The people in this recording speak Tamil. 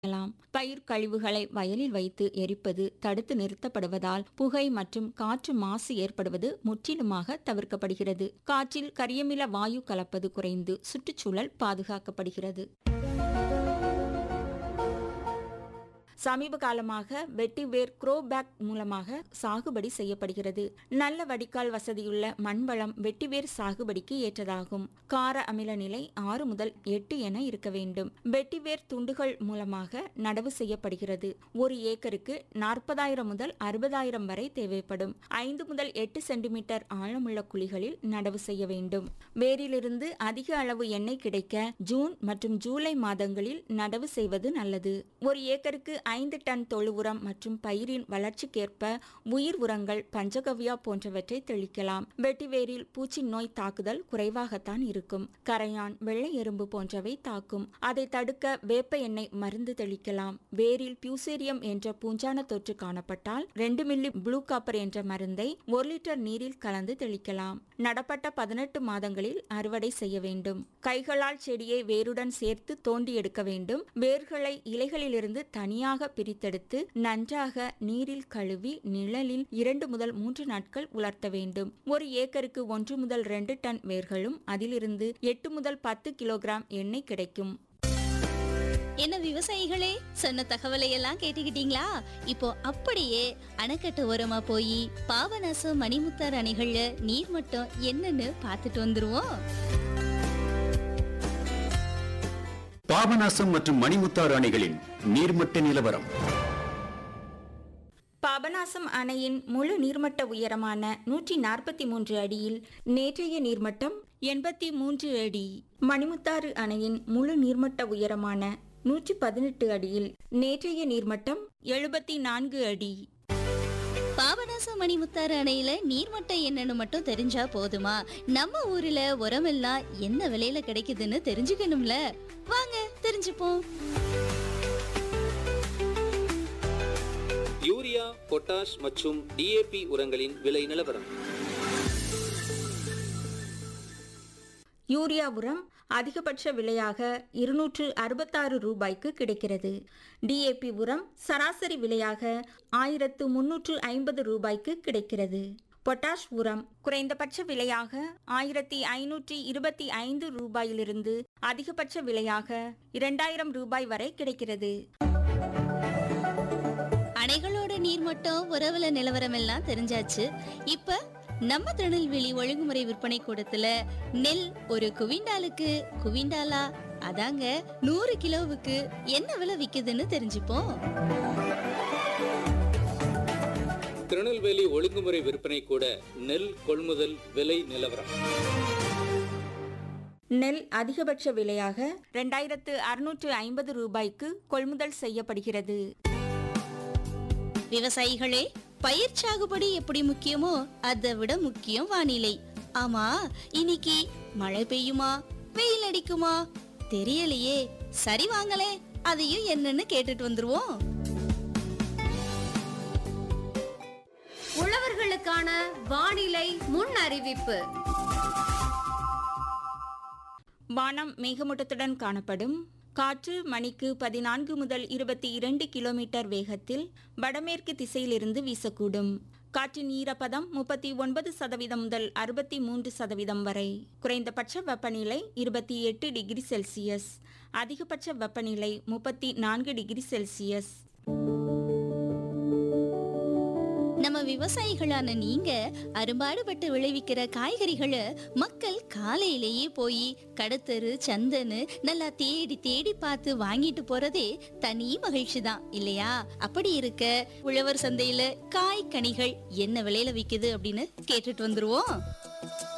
செய்யலாம் பயிர் கழிவுகளை வயலில் வைத்து எரிப்பது தடுத்து நிறுத்தப்படுவதால் புகை மற்றும் காற்று மாசு ஏற்படுவது முற்றிலுமாக தவிர்க்கப்படுகிறது காற்றில் கரியமில வாயு கலப்பது குறைந்து சுற்றுச்சூழல் பாதுகாக்கப்படுகிறது சமீப காலமாக வெட்டிவேர் குரோபேக் மூலமாக சாகுபடி செய்யப்படுகிறது நல்ல வடிகால் வசதியுள்ள மண்வளம் வெட்டிவேர் சாகுபடிக்கு ஏற்றதாகும் கார அமில நிலை ஆறு முதல் எட்டு என இருக்க வேண்டும் வெட்டிவேர் துண்டுகள் மூலமாக நடவு செய்யப்படுகிறது ஒரு ஏக்கருக்கு நாற்பதாயிரம் முதல் அறுபதாயிரம் வரை தேவைப்படும் ஐந்து முதல் எட்டு சென்டிமீட்டர் ஆழமுள்ள குழிகளில் நடவு செய்ய வேண்டும் வேரிலிருந்து அதிக அளவு எண்ணெய் கிடைக்க ஜூன் மற்றும் ஜூலை மாதங்களில் நடவு செய்வது நல்லது ஒரு ஏக்கருக்கு ஐந்து டன் தொழு உரம் மற்றும் பயிரின் வளர்ச்சிக்கேற்ப உயிர் உரங்கள் பஞ்சகவ்யா போன்றவற்றை தெளிக்கலாம் வெட்டிவேரில் பூச்சி நோய் தாக்குதல் குறைவாகத்தான் இருக்கும் கரையான் வெள்ளை எறும்பு போன்றவை தாக்கும் அதை தடுக்க வேப்ப எண்ணெய் மருந்து தெளிக்கலாம் வேரில் பியூசேரியம் என்ற பூஞ்சான தொற்று காணப்பட்டால் ரெண்டு மில்லி ப்ளூ காப்பர் என்ற மருந்தை ஒரு லிட்டர் நீரில் கலந்து தெளிக்கலாம் நடப்பட்ட பதினெட்டு மாதங்களில் அறுவடை செய்ய வேண்டும் கைகளால் செடியை வேருடன் சேர்த்து தோண்டி எடுக்க வேண்டும் வேர்களை இலைகளிலிருந்து தனியாக பிரித்தெடுத்து நன்றாக நீரில் கழுவி நிழலில் இரண்டு முதல் மூன்று நாட்கள் உலர்த்த வேண்டும் ஒரு ஏக்கருக்கு ஒன்று முதல் ரெண்டு டன் வேர்களும் அதிலிருந்து எட்டு முதல் பத்து கிலோகிராம் எண்ணெய் கிடைக்கும் என்ன விவசாயிகளே சொன்ன தகவலை எல்லாம் கேட்டுக்கிட்டீங்களா இப்போ அப்படியே அணைக்கட்டு ஓரமா போய் பாபநாசம் மணிமுத்தார் அணைகள்ல நீர் மட்டம் என்னன்னு பார்த்துட்டு வந்துருவோம் பாபநாசம் மற்றும் மணிமுத்தாறு அணைகளின் நீர்மட்ட நிலவரம் பாபநாசம் அணையின் முழு நீர்மட்ட உயரமான நூற்றி நாற்பத்தி மூன்று அடியில் நேற்றைய நீர்மட்டம் எண்பத்தி மூன்று அடி மணிமுத்தாறு அணையின் முழு நீர்மட்ட உயரமான நூற்றி பதினெட்டு அடியில் நேற்றைய நீர்மட்டம் எழுபத்தி நான்கு அடி பாபநாசம் மணிமுத்தாறு அணையில நீர்மட்டம் என்னன்னு மட்டும் தெரிஞ்சா போதுமா நம்ம ஊர்ல உரமெல்லாம் என்ன விலையில கிடைக்குதுன்னு தெரிஞ்சுக்கணும்ல வாங்க தெரிஞ்சுப்போம் யூரியா பொட்டாஷ் மற்றும் டிஏபி உரங்களின் விலை நிலவரம் யூரியா உரம் அதிகபட்ச விலையாக இருநூற்று அறுபத்தாறு ரூபாய்க்கு கிடைக்கிறது டிஏபி உரம் சராசரி விலையாக ஆயிரத்து முன்னூற்று ஐம்பது ரூபாய்க்கு கிடைக்கிறது பொட்டாஷ் உரம் குறைந்தபட்ச விலையாக ஆயிரத்தி ஐநூற்றி இருபத்தி ஐந்து ரூபாயிலிருந்து அதிகபட்ச விலையாக இரண்டாயிரம் ரூபாய் வரை கிடைக்கிறது அணைகளோட நீர்மட்டம் உறவுல நிலவரம் எல்லாம் தெரிஞ்சாச்சு இப்ப நம்ம திருநெல்வேலி ஒழுங்குமுறை விற்பனை கூடத்துல நெல் ஒரு குவிண்டாலுக்கு குவிண்டாலா அதாங்க நூறு கிலோவுக்கு என்ன விலை விக்குதுன்னு தெரிஞ்சுப்போம் திருநெல்வேலி ஒழுங்குமுறை விற்பனை கூட நெல் கொள்முதல் விலை நிலவரம் நெல் அதிகபட்ச விலையாக ரெண்டாயிரத்து அறுநூற்று ஐம்பது ரூபாய்க்கு கொள்முதல் செய்யப்படுகிறது விவசாயிகளே பயிர் சாகுபடி எப்படி முக்கியமோ அதை விட முக்கியம் வானிலை ஆமா இன்னைக்கு மழை பெய்யுமா வெயில் அடிக்குமா தெரியலையே சரி வாங்களே அதையும் என்னன்னு கேட்டுட்டு வந்துருவோம் உழவர்களுக்கான வானிலை முன் அறிவிப்பு வானம் மேகமூட்டத்துடன் காணப்படும் காற்று மணிக்கு பதினான்கு முதல் இருபத்தி இரண்டு கிலோமீட்டர் வேகத்தில் வடமேற்கு திசையிலிருந்து வீசக்கூடும் காற்றின் ஈரப்பதம் முப்பத்தி ஒன்பது சதவீதம் முதல் அறுபத்தி மூன்று சதவீதம் வரை குறைந்தபட்ச வெப்பநிலை இருபத்தி எட்டு டிகிரி செல்சியஸ் அதிகபட்ச வெப்பநிலை முப்பத்தி நான்கு டிகிரி செல்சியஸ் நம்ம விவசாயிகளான நீங்க அரும்பாடுபட்டு விளைவிக்கிற காய்கறிகளை மக்கள் காலையிலேயே போய் கடத்தரு சந்தன்னு நல்லா தேடி தேடி பார்த்து வாங்கிட்டு போறதே தனி மகிழ்ச்சி தான் இல்லையா அப்படி இருக்க உழவர் சந்தையில காய் கனிகள் என்ன விலையில விக்குது அப்படின்னு கேட்டுட்டு வந்துருவோம்